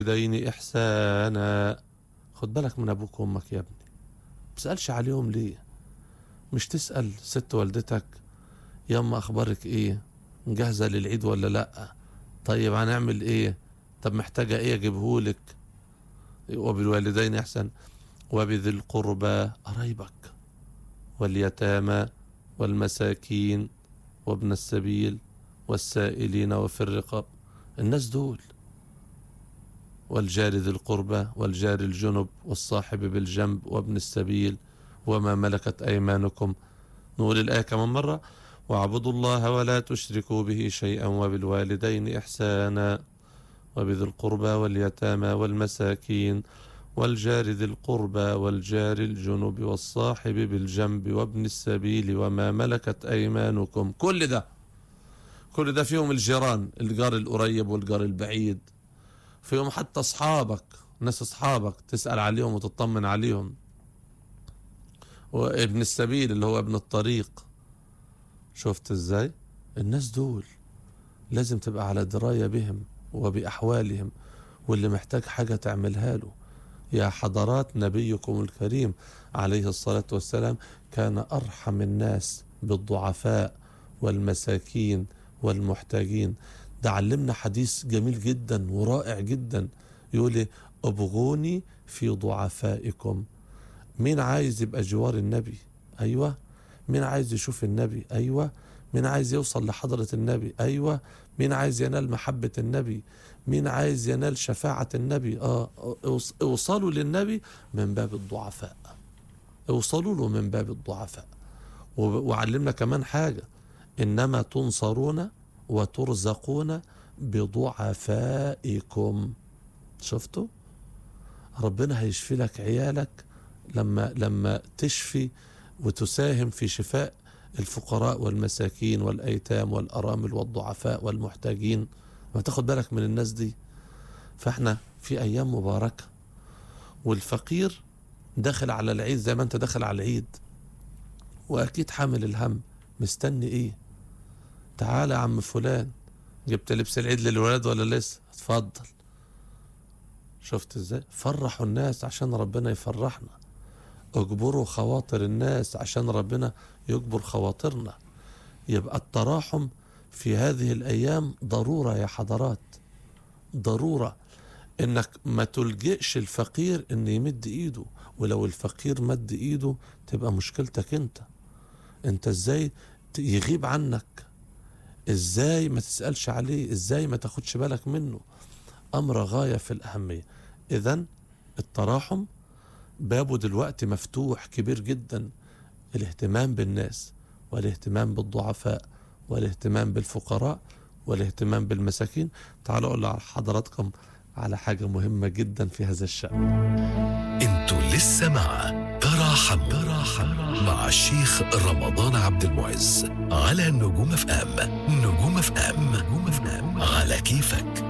وبالوالدين إحسانا خد بالك من أبوك وأمك يا ابني تسألش عليهم ليه مش تسأل ست والدتك يما أخبارك إيه جاهزة للعيد ولا لأ طيب هنعمل إيه طب محتاجة إيه أجيبهولك وبالوالدين إحسان وبذي القربى قرايبك واليتامى والمساكين وابن السبيل والسائلين وفي الرقاب الناس دول والجار ذي القربى والجار الجنب والصاحب بالجنب وابن السبيل وما ملكت أيمانكم نقول الآية كمان مرة واعبدوا الله ولا تشركوا به شيئا وبالوالدين إحسانا وبذي القربى واليتامى والمساكين والجار ذي القربى والجار الجنب والصاحب بالجنب وابن السبيل وما ملكت أيمانكم كل ده كل ده فيهم الجيران الجار القريب والجار البعيد فيهم حتى أصحابك ناس أصحابك تسأل عليهم وتطمن عليهم وابن السبيل اللي هو ابن الطريق شفت ازاي الناس دول لازم تبقى على دراية بهم وبأحوالهم واللي محتاج حاجة تعملها له يا حضرات نبيكم الكريم عليه الصلاة والسلام كان أرحم الناس بالضعفاء والمساكين والمحتاجين ده علمنا حديث جميل جدا ورائع جدا يقول لي ابغوني في ضعفائكم مين عايز يبقى جوار النبي ايوه مين عايز يشوف النبي ايوه مين عايز يوصل لحضرة النبي ايوه مين عايز ينال محبة النبي مين عايز ينال شفاعة النبي اه اوص- اوصلوا للنبي من باب الضعفاء اوصلوا له من باب الضعفاء و- وعلمنا كمان حاجة انما تنصرون وترزقون بضعفائكم شفتوا ربنا هيشفي لك عيالك لما لما تشفي وتساهم في شفاء الفقراء والمساكين والايتام والارامل والضعفاء والمحتاجين ما تاخد بالك من الناس دي فاحنا في ايام مباركه والفقير داخل على العيد زي ما انت داخل على العيد واكيد حامل الهم مستني ايه تعالى يا عم فلان جبت لبس العيد للولاد ولا لسه اتفضل شفت ازاي فرحوا الناس عشان ربنا يفرحنا اجبروا خواطر الناس عشان ربنا يجبر خواطرنا يبقى التراحم في هذه الايام ضروره يا حضرات ضروره انك ما تلجئش الفقير ان يمد ايده ولو الفقير مد ايده تبقى مشكلتك انت انت ازاي ت- يغيب عنك ازاي ما تسألش عليه ازاي ما تاخدش بالك منه امر غاية في الاهمية اذا التراحم بابه دلوقتي مفتوح كبير جدا الاهتمام بالناس والاهتمام بالضعفاء والاهتمام بالفقراء والاهتمام بالمساكين تعالوا اقول لحضراتكم على حاجة مهمة جدا في هذا الشأن انتوا لسه مع تراحم تراحم مع الشيخ رمضان عبد المعز على نجوم اف ام نجوم اف ام نجوم اف ام على كيفك